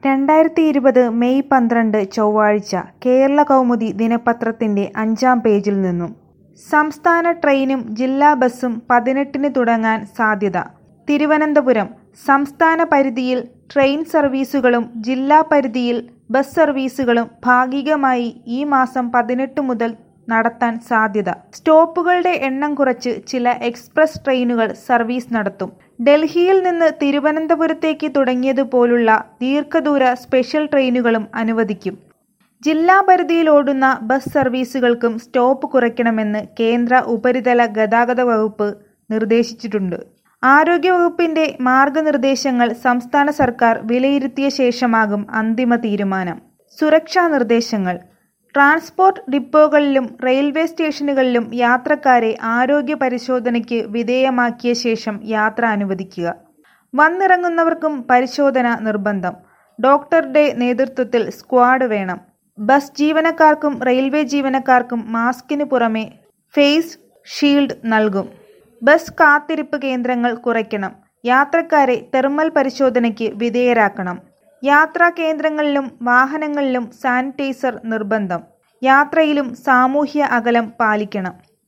രണ്ടായിരത്തി ഇരുപത് മെയ് പന്ത്രണ്ട് ചൊവ്വാഴ്ച കേരളകൗമുദി ദിനപത്രത്തിന്റെ അഞ്ചാം പേജിൽ നിന്നും സംസ്ഥാന ട്രെയിനും ജില്ലാ ബസും പതിനെട്ടിന് തുടങ്ങാൻ സാധ്യത തിരുവനന്തപുരം സംസ്ഥാന പരിധിയിൽ ട്രെയിൻ സർവീസുകളും ജില്ലാ പരിധിയിൽ ബസ് സർവീസുകളും ഭാഗികമായി ഈ മാസം പതിനെട്ട് മുതൽ നടത്താൻ സാധ്യത സ്റ്റോപ്പുകളുടെ എണ്ണം കുറച്ച് ചില എക്സ്പ്രസ് ട്രെയിനുകൾ സർവീസ് നടത്തും ഡൽഹിയിൽ നിന്ന് തിരുവനന്തപുരത്തേക്ക് തുടങ്ങിയതുപോലുള്ള ദീർഘദൂര സ്പെഷ്യൽ ട്രെയിനുകളും അനുവദിക്കും ജില്ലാ പരിധിയിൽ ഓടുന്ന ബസ് സർവീസുകൾക്കും സ്റ്റോപ്പ് കുറയ്ക്കണമെന്ന് കേന്ദ്ര ഉപരിതല ഗതാഗത വകുപ്പ് നിർദ്ദേശിച്ചിട്ടുണ്ട് ആരോഗ്യവകുപ്പിന്റെ മാർഗനിർദ്ദേശങ്ങൾ സംസ്ഥാന സർക്കാർ വിലയിരുത്തിയ ശേഷമാകും അന്തിമ തീരുമാനം സുരക്ഷാ നിർദ്ദേശങ്ങൾ ട്രാൻസ്പോർട്ട് ഡിപ്പോകളിലും റെയിൽവേ സ്റ്റേഷനുകളിലും യാത്രക്കാരെ ആരോഗ്യ പരിശോധനയ്ക്ക് വിധേയമാക്കിയ ശേഷം യാത്ര അനുവദിക്കുക വന്നിറങ്ങുന്നവർക്കും പരിശോധന നിർബന്ധം ഡോക്ടറുടെ നേതൃത്വത്തിൽ സ്ക്വാഡ് വേണം ബസ് ജീവനക്കാർക്കും റെയിൽവേ ജീവനക്കാർക്കും മാസ്കിന് പുറമെ ഫേസ് ഷീൽഡ് നൽകും ബസ് കാത്തിരിപ്പ് കേന്ദ്രങ്ങൾ കുറയ്ക്കണം യാത്രക്കാരെ തെർമൽ പരിശോധനയ്ക്ക് വിധേയരാക്കണം യാത്രാ കേന്ദ്രങ്ങളിലും വാഹനങ്ങളിലും സാനിറ്റൈസർ നിർബന്ധം യാത്രയിലും സാമൂഹ്യ അകലം പാലിക്കണം